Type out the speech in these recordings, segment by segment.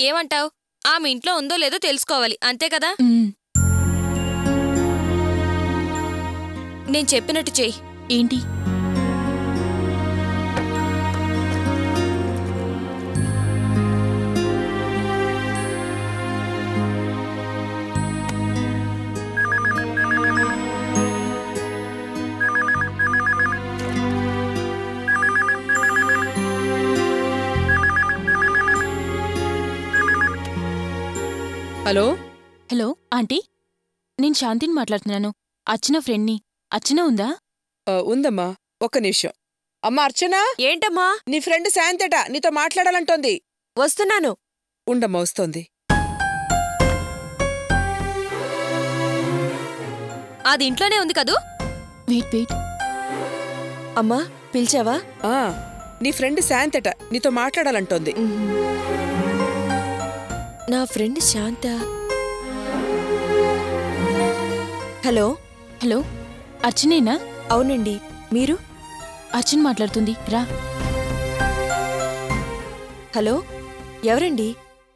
ఏమంటావ్ ఆమె ఇంట్లో ఉందో లేదో తెలుసుకోవాలి అంతే కదా ఉమ్, నేను చెప్పినట్టు చెయ్యి ఏంటి హలో హలో ఆంటీ నేను శాంతిని మాట్లాడుతున్నాను అర్చన ఫ్రెండ్ని అర్చన ఉందా ఆ, ఉందమ్మా ఒక్క నిమిషం అమ్మా అర్చన ఏంటమ్మా నీ ఫ్రెండ్ శాంతట నీతో మాట్లాడాలంటోంది వస్తున్నాను ఉండమ్మా వస్తోంది అది ఇంట్లోనే ఉంది కదూ వెయిట్ వెయిట్ అమ్మా పిలిచావా ఆ నీ ఫ్రెండ్ శాంతట నీతో మాట్లాడాలంటోంది నా ఫ్రెండ్ శాంత హలో హలో అర్చనేనా అవునండి మీరు అర్చన మాట్లాడుతుంది రా హలో ఎవరండి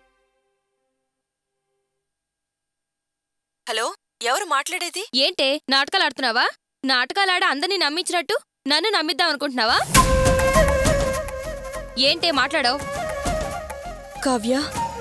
హలో ఎవరు మాట్లాడేది ఏంటే నాటకాలు ఆడుతున్నావా నాటకాలాడ అందరినీ నమ్మించినట్టు నన్ను నమ్మిద్దాం అనుకుంటున్నావా ఏంటే మాట్లాడావు కావ్య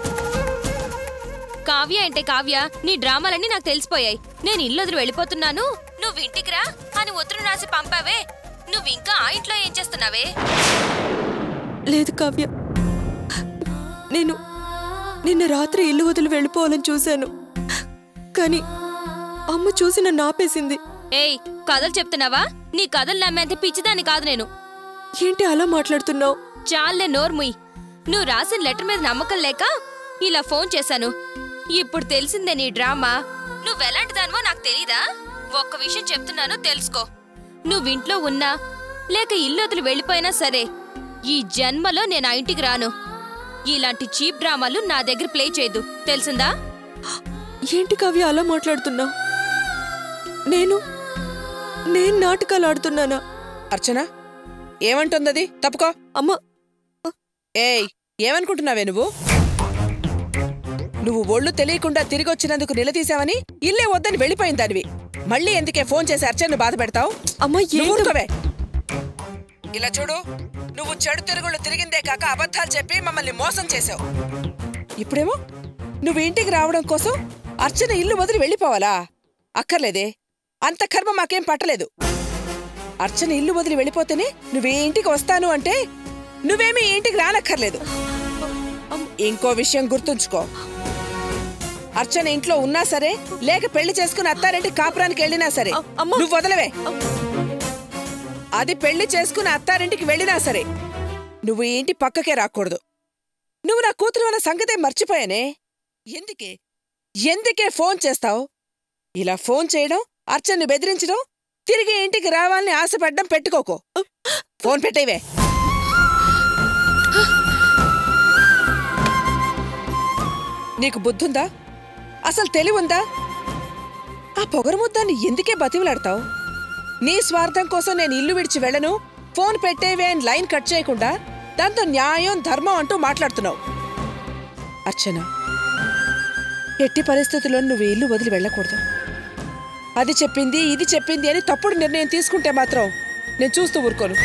కావ్య అంటే కావ్య నీ డ్రామాలన్నీ నాకు తెలిసిపోయాయి నేను ఇల్లు వదిలి వెళ్ళిపోతున్నాను నువ్వు ఇంటికి రా అని ఉత్తరం రాసి పంపావే నువ్వు ఇంకా ఆ ఇంట్లో ఏం చేస్తున్నావే లేదు కావ్య నేను నిన్న రాత్రి ఇల్లు వదిలి వెళ్ళిపోవాలని చూశాను కానీ అమ్మ చూసి నన్ను ఆపేసింది ఏయ్ కథలు చెప్తున్నావా నీ కథలు నమ్మేంత పిచ్చిదాన్ని కాదు నేను ఏంటి అలా మాట్లాడుతున్నావు చాలే నోర్ముయ్ నువ్వు రాసిన లెటర్ మీద నమ్మకం లేక ఇలా ఫోన్ చేశాను ఇప్పుడు తెలిసిందే నీ డ్రామా నువ్వెలాంటి దానివో నాకు తెలీదా ఒక్క విషయం చెప్తున్నాను తెలుసుకో నువ్వింట్లో ఉన్నా లేక ఇల్లు వదిలి వెళ్ళిపోయినా సరే ఈ జన్మలో నేను ఆ ఇంటికి రాను ఇలాంటి చీప్ డ్రామాలు నా దగ్గర ప్లే చేయదు తెలిసిందా ఏంటి కావ్య అలా మాట్లాడుతున్నావు నేను నేను నాటకాలు ఆడుతున్నానా అర్చన ఏమంటుందది తప్పుకో అమ్మ ఏయ్ ఏమనుకుంటున్నావే నువ్వు నువ్వు ఒళ్ళు తెలియకుండా తిరిగొచ్చినందుకు నిలదీశావని ఇల్లే వద్దని వెళ్ళిపోయింది దానివి మళ్ళీ ఎందుకే ఫోన్ చేసి అర్చనను బాధ పెడతావు అమ్మ నువ్వు ఏంటి ఊరుకోవే. ఇలా చూడు నువ్వు చెడు తిరుగుళ్ళు తిరిగిందే కాక అబద్ధాలు చెప్పి మమ్మల్ని మోసం చేసావు ఇప్పుడేమో నువ్వు ఇంటికి రావడం కోసం అర్చన ఇల్లు వదిలి వెళ్ళిపోవాలా అక్కర్లేదే అంత కర్మ మాకేం పట్టలేదు అర్చన ఇల్లు వదిలి వెళ్ళిపోతేనే నువ్వు ఈ ఇంటికి వస్తాను అంటే నువ్వేమీ ఈ ఇంటికి రానక్కర్లేదు ఇంకో విషయం గుర్తుంచుకో అర్చన ఇంట్లో ఉన్నా సరే లేక పెళ్లి చేసుకుని అత్తారింటి కాపురానికి వెళ్ళినా సరే అ- అమ్మా. నువ్వు వదలవే అది పెళ్లి చేసుకుని అత్తారింటికి వెళ్ళినా సరే నువ్వు ఈ ఇంటి పక్కకే రాకూడదు నువ్వు నా కూతురు అన్న సంగతే మర్చిపోయానే ఎందుకే ఎందుకే ఫోన్ చేస్తావు ఇలా ఫోన్ చేయడం అర్చన్ని బెదిరించడం తిరిగి ఇంటికి రావాలని ఆశపడ్డం పెట్టుకోకు ఫోన్ పెట్టేవే నీకు బుద్ధుందా అసలు తెలివుందా ఆ పొగరు ముద్దాన్ని ఎందుకే బతిమలాడతావు నీ స్వార్థం కోసం నేను ఇల్లు విడిచి వెళ్ళను ఫోన్ పెట్టేవే అని లైన్ కట్ చేయకుండా దాంతో న్యాయం ధర్మం అంటూ మాట్లాడుతున్నావు అర్చన ఎట్టి పరిస్థితుల్లో నువ్వు ఈ ఇల్లు వదిలి వెళ్ళకూడదు అది చెప్పింది ఇది చెప్పింది అని తప్పుడు నిర్ణయం తీసుకుంటే మాత్రం నేను చూస్తూ ఊరుకోను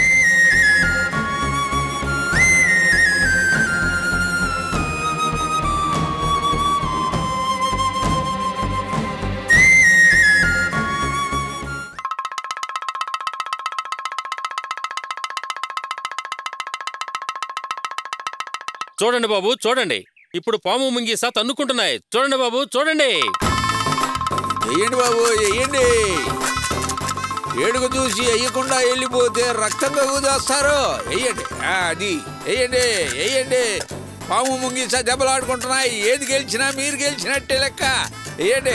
చూడండి బాబు చూడండి ఇప్పుడు పాము ముంగీసా తన్నుకుంటున్నాయి చూడండి బాబు చూడండి వెయ్యండి బాబు వెయ్యండి ఏడుగు చూసి వెయ్యకుండా వెళ్ళిపోతే రక్తం కగు చేస్తారు వెయ్యండి ఆ, అది వెయ్యండి వెయ్యండి పాము ముంగిసా దెబ్బలాడుకుంటున్నాయి ఏది గెలిచినా మీరు గెలిచినట్టే లెక్క వెయ్యండి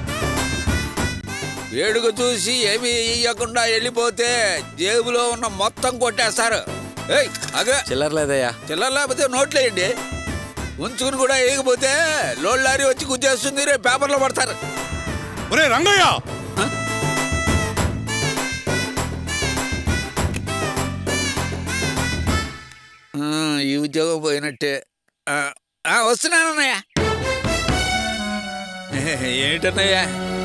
ఏడుగు చూసి ఏమి వెయ్యకుండా వెళ్ళిపోతే జేబులో ఉన్న మొత్తం కొట్టేస్తారు ఏయ్ అగ చిల్లర లేదయ్యా చిల్లర లేకపోతే నోట్లేయండి ఉంచుకుని కూడా వేయకపోతే లోడ్ లారీ వచ్చి గుద్దేస్తుంది రేపు పేపర్లో పడతారు ఒరే రంగయ్య ఆ, ఈ ఉద్యోగం పోయినట్టే ఆ, ఆ, వస్తున్నానన్నయ్య ఏమిటన్నయ్యా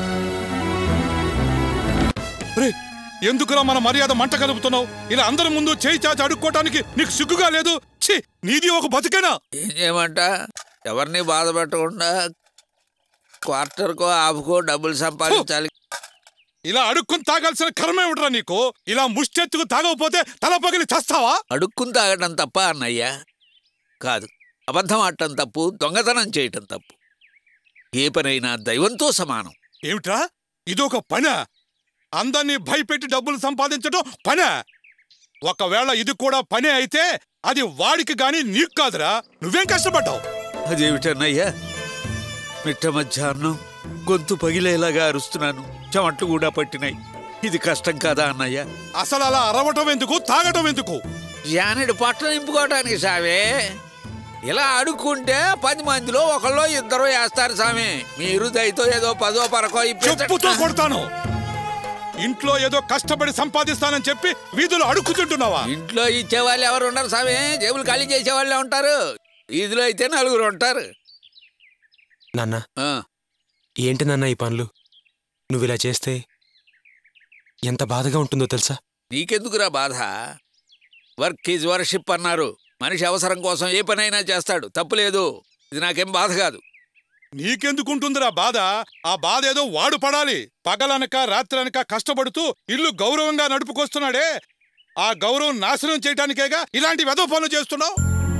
రే ఎందుకురా మన మర్యాద మంట కలుపుతున్నావు ఇలా అందరి ముందు చేయి చాచి అడుక్కోవటానికి నీకు సిగ్గుగా లేదు ఛీ నీది ఒక బతికేనా ఏం చేయమంట ఎవరిని బాధ పెట్టకుండా క్వార్టర్కో హాఫ్కో డబ్బులు సంపాదించాలి ఇలా అడుక్కుని తాగాల్సిన కర్మే ఉంటరా నీకు ఇలా ముష్టెత్తుకు తాగకపోతే తల పగిలి చస్తావా అడుక్కుని తాగటం తప్ప అన్నయ్య కాదు అబద్ధం ఆడటం తప్పు దొంగతనం చేయటం తప్పు ఏ పనైనా దైవంతో సమానం ఏమిట్రా ఇదొక పన అందరినీ భయపెట్టి డబ్బులు సంపాదించడం పన ఒకవేళ ఇది కూడా పనే అయితే అది వాడికి గాని నీకు కాదురా నువ్వేం కష్టపడ్డావు అదేమిటన్నయ్యా మిట్ట మధ్యాహ్నం గొంతు పగిలేలాగా అరుస్తున్నాను చెమట్లు కూడా పట్టినాయి ఇది కష్టం కాదా అన్నయ్య అసలు అలా అరవటం ఎందుకు తాగటం ఎందుకు జానెడు పట్ల నింపుకోవటానికి సామే ఇలా అడుక్కుంటే పది మందిలో ఒకళ్ళో ఇద్దరు వేస్తారు సామి మీరు దయతో ఏదో పదో పరకో చెప్పుతో ఇప్పించండి కొడతాను ఇంట్లో ఏదో కష్టపడి సంపాదిస్తానని చెప్పి వీధులు అడుక్కుతుంటున్నావా ఇంట్లో ఇచ్చేవాళ్ళు ఎవరు ఉండరు సామి జేబులు ఖాళీ చేసేవాళ్ళే ఉంటారు వీధిలో అయితే నలుగురు ఉంటారు నాన్న ఆ, ఏంటి నాన్న ఈ పనులు నువ్వు ఇలా చేస్తే ఎంత బాధగా ఉంటుందో తెలుసా నీకెందుకురా బాధ వర్క్ ఈజ్ వర్షిప్ అన్నారు మనిషి అవసరం కోసం ఏ పనైనా చేస్తాడు తప్పులేదు ఇది నాకేం బాధ కాదు నీకెందుకుంటుందిరా బాధ ఆ బాధ ఏదో వాడు పడాలి పగలనక రాత్రనక కష్టపడుతూ ఇల్లు గౌరవంగా నడుపుకొస్తున్నాడే ఆ గౌరవం నాశనం చేయటానికేగా ఇలాంటి వెధవ పనులు చేస్తున్నావు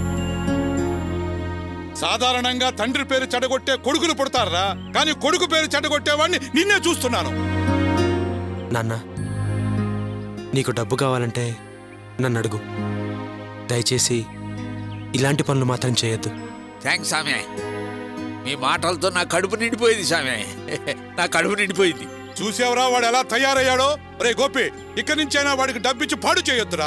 సాధారణంగా తండ్రి పేరు చెడగొట్టే కొడుకులు పుడతారా కానీ కొడుకు పేరు చెడగొట్టేవాడిని నిన్నే చూస్తున్నాను నాన్న నీకు డబ్బు కావాలంటే నన్ను అడుగు దయచేసి ఇలాంటి పనులు మాత్రం చేయొద్దు థ్యాంక్స్ సామె మీ మాటలతో నా కడుపు నిండిపోయింది సామె నా కడుపు నిండిపోయింది చూసావురా వాడు ఎలా తయారయ్యాడో రే గోపి ఇక్కడి నుంచైనా వాడికి డబ్బిచ్చి పాడు చేయొద్దురా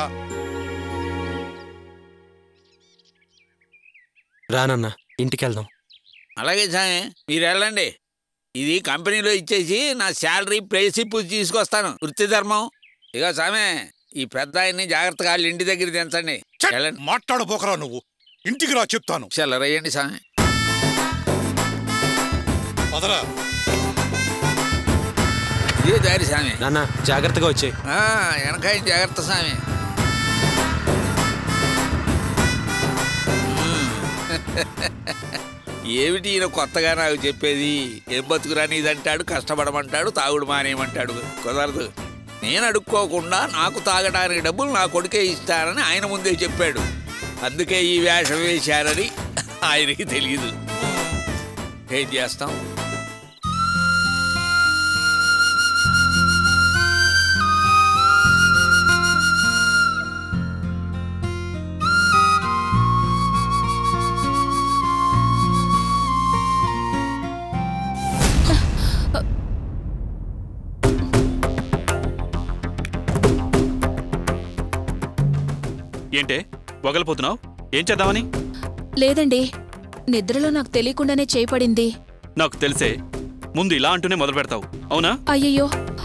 రానన్న ఇంటికి వెళ్దాం అలాగే సామె మీరు వెళ్ళండి ఇది కంపెనీలో ఇచ్చేసి నా శాలరీ ప్లేసిప్ తీసుకొస్తాను వృత్తి ధర్మం ఇక సామె ఈ పెద్ద ఆయన్ని జాగ్రత్తగా వాళ్ళ ఇంటి దగ్గర దించండి ఛట్! వెళ్ళండి మాట్లాడబోకరా నువ్వు ఇంటికి రా చెప్తాను చెల్లరయ్యండి సామె పదరా ఇదే దారి సామె నాన్న జాగ్రత్తగా వచ్చే ఆ, వెనకాయ జాగ్రత్త స్వామి ఏమిటి ఈయన కొత్తగా నాకు చెప్పేది ఏం బతుకురాని ఇదంటాడు కష్టపడమంటాడు తాగుడు మానేయమంటాడు కుదరదు నేను అడుక్కోకుండా నాకు తాగడానికి డబ్బులు నా కొడుకే ఇస్తానని ఆయన ముందే చెప్పాడు అందుకే ఈ వేషం వేశారని ఆయనకి తెలియదు ఏం చేస్తాం ఏంటే వగలిపోతున్నావు ఏం చేద్దామని లేదండి నిద్రలో నాకు తెలియకుండానే చేయపడింది నాకు తెలిసే ముందు ఇలా అంటూనే మొదలు పెడతావు అవునా అయ్యయ్యో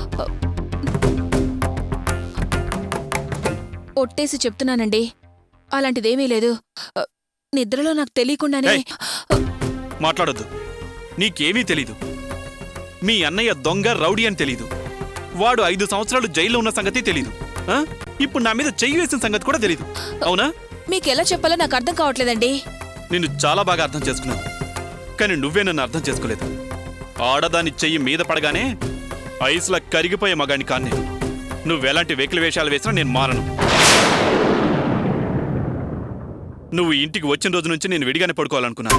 ఒట్టేసి చెప్తున్నానండి అలాంటిదేమీ లేదు నిద్రలో నాకు తెలియకుండానే ఏయ్! మాట్లాడొద్దు నీకేమీ తెలీదు మీ అన్నయ్య దొంగ రౌడీ అని తెలీదు వాడు ఐదు సంవత్సరాలు జైల్లో ఉన్న సంగతి తెలీదు ఆ? ఇప్పుడు నా మీద చెయ్యి వేసిన సంగతి కూడా తెలీదు అవునా మీకెలా చెప్పాలో నాకు అర్థం కావట్లేదండి నిన్ను చాలా బాగా అర్థం చేసుకున్నాను కానీ నువ్వే నన్ను అర్థం చేసుకోలేదు ఆడదాని చెయ్యి మీద పడగానే ఐస్లా కరిగిపోయే మగాని కాన్నే నువ్వెలాంటి వెకిలి వేషాలు వేసినా నేను మారను నువ్వు ఇంటికి వచ్చిన రోజు నుంచి నేను విడిగానే పడుకోవాలనుకున్నాను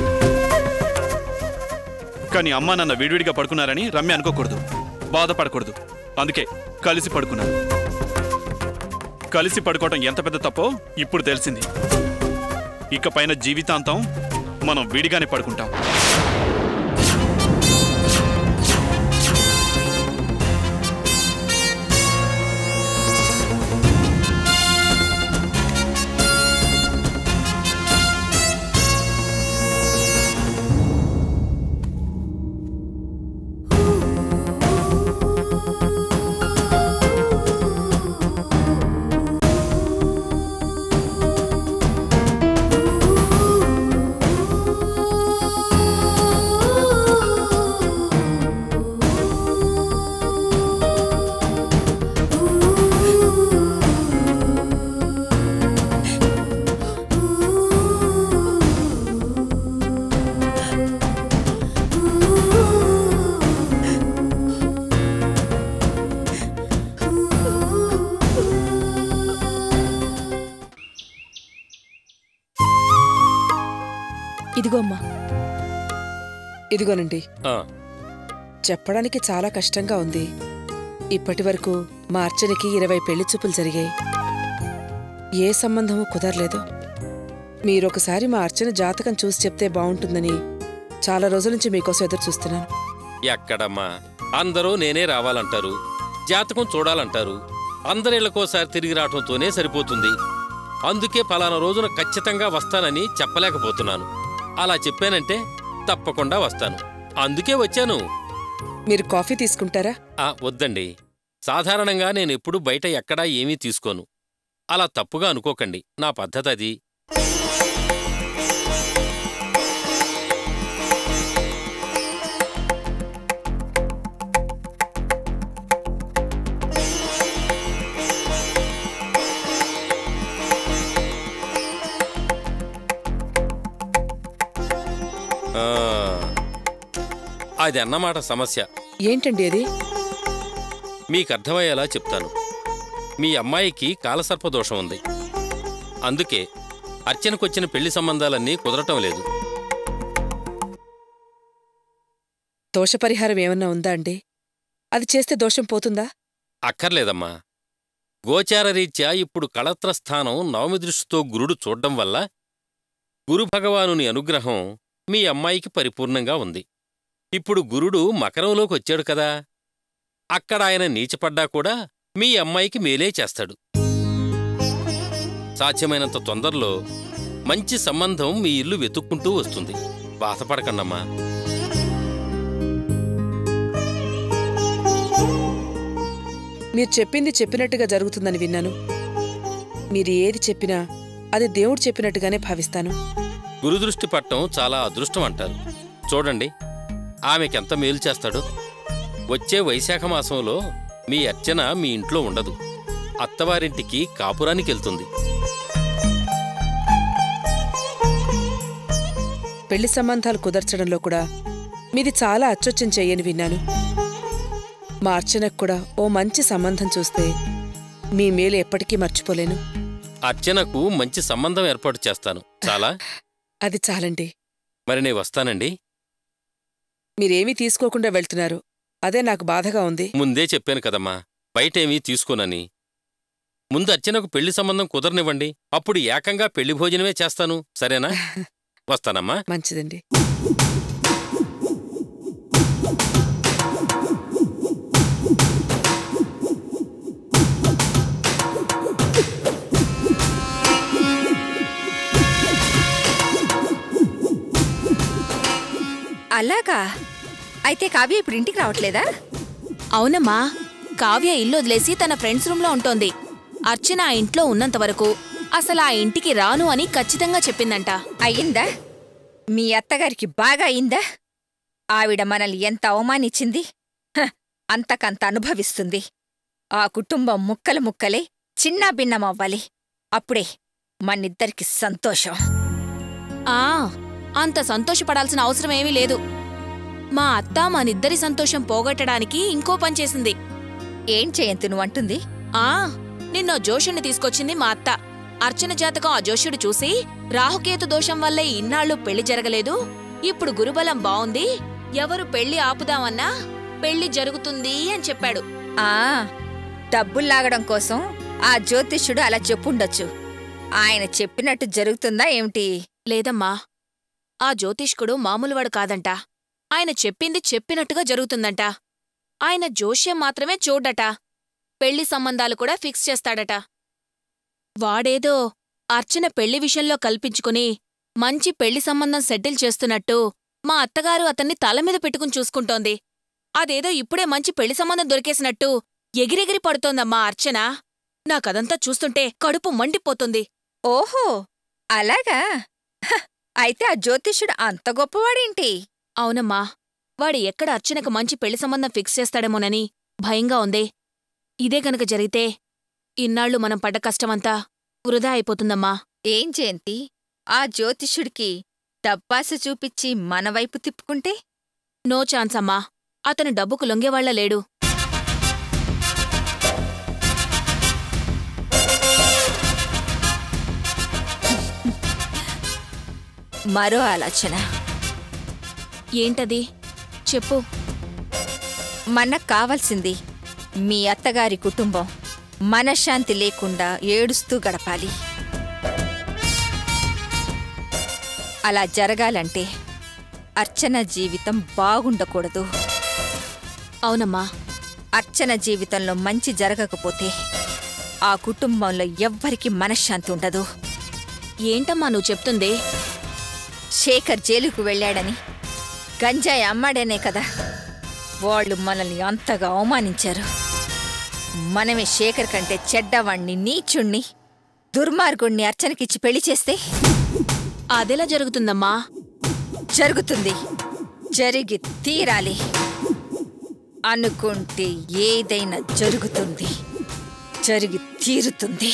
కానీ అమ్మ నాన్న విడివిడిగా పడుకున్నారని రమ్య అనుకోకూడదు బాధపడకూడదు అందుకే కలిసి పడుకున్నాను కలిసి పడుకోవటం ఎంత పెద్ద తప్పో ఇప్పుడు తెలిసింది ఇక పైన జీవితాంతం మనం విడిగానే పడుకుంటాం ఇదిగో అమ్మా ఇదిగోనండి ఆ, చెప్పడానికి చాలా కష్టంగా ఉంది ఇప్పటి వరకు మా అర్చనకి ఇరవై పెళ్లి చూపులు జరిగాయి ఏ సంబంధమూ కుదరలేదు మీరొకసారి మా అర్చన జాతకం చూసి చెప్తే బాగుంటుందని చాలా రోజుల నుంచి మీకోసం ఎదురు చూస్తున్నాను ఎక్కడమ్మా అందరూ నేనే రావాలంటారు జాతకం చూడాలంటారు అందరిళ్లకోసారి తిరిగి రావటంతోనే సరిపోతుంది అందుకే పలానా రోజున ఖచ్చితంగా వస్తానని చెప్పలేకపోతున్నాను అలా చెప్పానంటే తప్పకుండా వస్తాను అందుకే వచ్చాను మీరు కాఫీ తీసుకుంటారా ఆ వద్దండి సాధారణంగా నేను ఎప్పుడు బయట ఎక్కడా ఏమీ తీసుకోను అలా తప్పుగా అనుకోకండి నా పద్ధతి అది ఆ, అది అన్నమాట సమస్య ఏంటండి అది మీకు అర్థమయ్యేలా చెప్తాను మీ అమ్మాయికి కాలసర్పదోషం ఉంది అందుకే అర్చనకొచ్చిన పెళ్లి సంబంధాలన్నీ కుదరటం లేదు దోషపరిహారం ఏమన్నా ఉందా అండి అది చేస్తే దోషం పోతుందా అక్కర్లేదమ్మా గోచారరీత్యా ఇప్పుడు కళత్ర స్థానం నవమి దృష్టితో గురుడు చూడ్డం వల్ల గురు భగవానుని అనుగ్రహం మీ అమ్మాయికి పరిపూర్ణంగా ఉంది ఇప్పుడు గురుడు మకరంలోకి వచ్చాడు కదా అక్కడ ఆయన నీచపడ్డా కూడా మీ అమ్మాయికి మేలే చేస్తాడు సాధ్యమైనంత తొందరలో మంచి సంబంధం మీ ఇల్లు వెతుక్కుంటూ వస్తుంది బాధపడకండమ్మా మీరు చెప్పింది చెప్పినట్టుగా జరుగుతుందని విన్నాను మీరు ఏది చెప్పినా అది దేవుడు చెప్పినట్టుగానే భావిస్తాను గురుదృష్టి పట్టం చాలా అదృష్టం అంటారు చూడండి ఆమెకెంత మేలు చేస్తాడో వచ్చే వైశాఖ మాసంలో మీ అర్చన మీ ఇంట్లో ఉండదు అత్తవారింటికి కాపురానికి వెళ్తుంది పెళ్లి సంబంధాలు కుదర్చడంలో కూడా మీది చాలా అచ్చొచ్చం చెయ్యని విన్నాను మా అర్చనకు కూడా ఓ మంచి సంబంధం చూస్తే మీ మేలు ఎప్పటికీ మర్చిపోలేను అర్చనకు మంచి సంబంధం ఏర్పాటు చేస్తాను చాలా అది చాలండి మరి నేను వస్తానండి మీరేమీ తీసుకోకుండా వెళ్తున్నారు అదే నాకు బాధగా ఉంది ముందే చెప్పాను కదమ్మా బయటేమీ తీసుకోనని ముందు అర్చనకు పెళ్లి సంబంధం కుదరనివ్వండి అప్పుడు ఏకంగా పెళ్లి భోజనమే చేస్తాను సరేనా వస్తానమ్మా మంచిదండి అలాగా అయితే కావ్య ఇప్పుడు ఇంటికి రావట్లేదా అవునమ్మా కావ్య ఇల్లు వదిలేసి తన ఫ్రెండ్స్ రూమ్లో ఉంటోంది అర్చన ఆ ఇంట్లో ఉన్నంత వరకు అసలు ఆ ఇంటికి రాను అని ఖచ్చితంగా చెప్పిందంట అయ్యిందా మీ అత్తగారికి బాగా అయిందా ఆవిడ మనల్ని ఎంత అవమానించింది హ, అంతకంత అనుభవిస్తుంది ఆ కుటుంబం ముక్కలు ముక్కలే చిన్నా భిన్నమవ్వాలి అప్పుడే మనిద్దరికి సంతోషం ఆ అంత సంతోషపడాల్సిన అవసరం ఏమీ లేదు మా అత్త మనిద్దరి సంతోషం పోగొట్టడానికి ఇంకో పని చేసింది ఏం చేయంతు నువ్వంటుంది ఆ నిన్నో జోషుణ్ణి తీసుకొచ్చింది మా అత్త అర్చన జాతకం ఆ జోష్యుడు చూసి రాహుకేతు దోషం వల్లే ఇన్నాళ్ళు పెళ్లి జరగలేదు ఇప్పుడు గురుబలం బావుంది ఎవరు పెళ్లి ఆపుదామన్నా పెళ్లి జరుగుతుంది అని చెప్పాడు ఆ డబ్బుల్లాగడం కోసం ఆ జ్యోతిష్యుడు అలా చెప్పుండొచ్చు ఆయన చెప్పినట్టు జరుగుతుందా ఏమిటి లేదమ్మా ఆ జ్యోతిష్కుడు మామూలువాడు కాదంట ఆయన చెప్పింది చెప్పినట్టుగా జరుగుతుందంట ఆయన జోష్యం మాత్రమే చూడ్డట పెళ్లి సంబంధాలు కూడా ఫిక్స్ చేస్తాడట వాడేదో అర్చన పెళ్లి విషయంలో కల్పించుకుని మంచి పెళ్లి సంబంధం సెటిల్ చేస్తున్నట్టు మా అత్తగారు అతన్ని తల మీద పెట్టుకుని చూసుకుంటోంది అదేదో ఇప్పుడే మంచి పెళ్లి సంబంధం దొరికేసినట్టు ఎగిరెగిరి పడుతోందమ్మా అర్చన నాకదంతా చూస్తుంటే కడుపు మండిపోతుంది ఓహో అలాగా హ, అయితే ఆ జ్యోతిష్యుడు అంత గొప్పవాడేంటి అవునమ్మా వాడు ఎక్కడ అర్చనకు మంచి పెళ్లి సంబంధం ఫిక్స్ చేస్తాడేమోనని భయంగా ఉందే ఇదే గనక జరిగితే ఇన్నాళ్ళు మనం పడ్డ కష్టమంతా వృధా అయిపోతుందమ్మా ఏం జయంతి ఆ జ్యోతిష్యుడికి డబ్బాస చూపిచ్చి మన వైపు తిప్పుకుంటే నో ఛాన్స్ అమ్మా అతను డబ్బుకు లొంగేవాళ్ల లేడు మరో ఆలోచన ఏంటది చెప్పు మనకు కావాల్సింది మీ అత్తగారి కుటుంబం మనశ్శాంతి లేకుండా ఏడుస్తూ గడపాలి అలా జరగాలంటే అర్చన జీవితం బాగుండకూడదు అవునమ్మా అర్చన జీవితంలో మంచి జరగకపోతే ఆ కుటుంబంలో ఎవ్వరికి మనశ్శాంతి ఉండదు ఏంటమ్మా నువ్వు చెప్తుంది శేఖర్ జైలుకు వెళ్ళాడని గంజాయి అమ్మాడనే కదా వాళ్ళు మనల్ని అంతగా అవమానించారు మనమే శేఖర్ కంటే చెడ్డవాణ్ణి నీచుణ్ణి దుర్మార్గుణ్ణి అర్చనకిచ్చి పెళ్లి చేస్తే అదెలా జరుగుతుందమ్మా జరుగుతుంది జరిగి తీరాలి అనుకుంటే ఏదైనా జరుగుతుంది జరిగి తీరుతుంది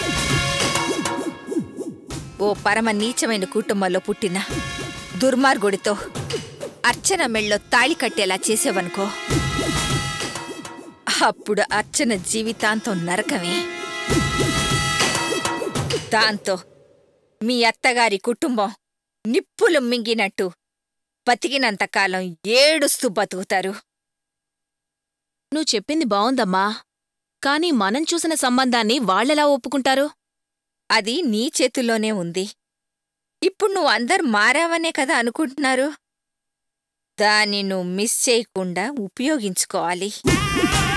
ఓ పరమ నీచమైన కుటుంబంలో పుట్టిన దుర్మార్గుడితో అర్చన మెళ్ళో తాళి కట్టేలా చేసేవనుకో అప్పుడు అర్చన జీవితాంతం నరకమే దాంతో మీ అత్తగారి కుటుంబం నిప్పులు మింగినట్టు బతికినంతకాలం ఏడుస్తూ బతుకుతారు నువ్వు చెప్పింది బావుందమ్మా కాని మనం చూసిన సంబంధాన్ని వాళ్ళెలా ఒప్పుకుంటారు అది నీ చేతుల్లోనే ఉంది ఇప్పుడు నువ్వు అందరు మారావనే కదా అనుకుంటున్నారు దాన్ని నువ్వు మిస్ చేయకుండా ఉపయోగించుకోవాలి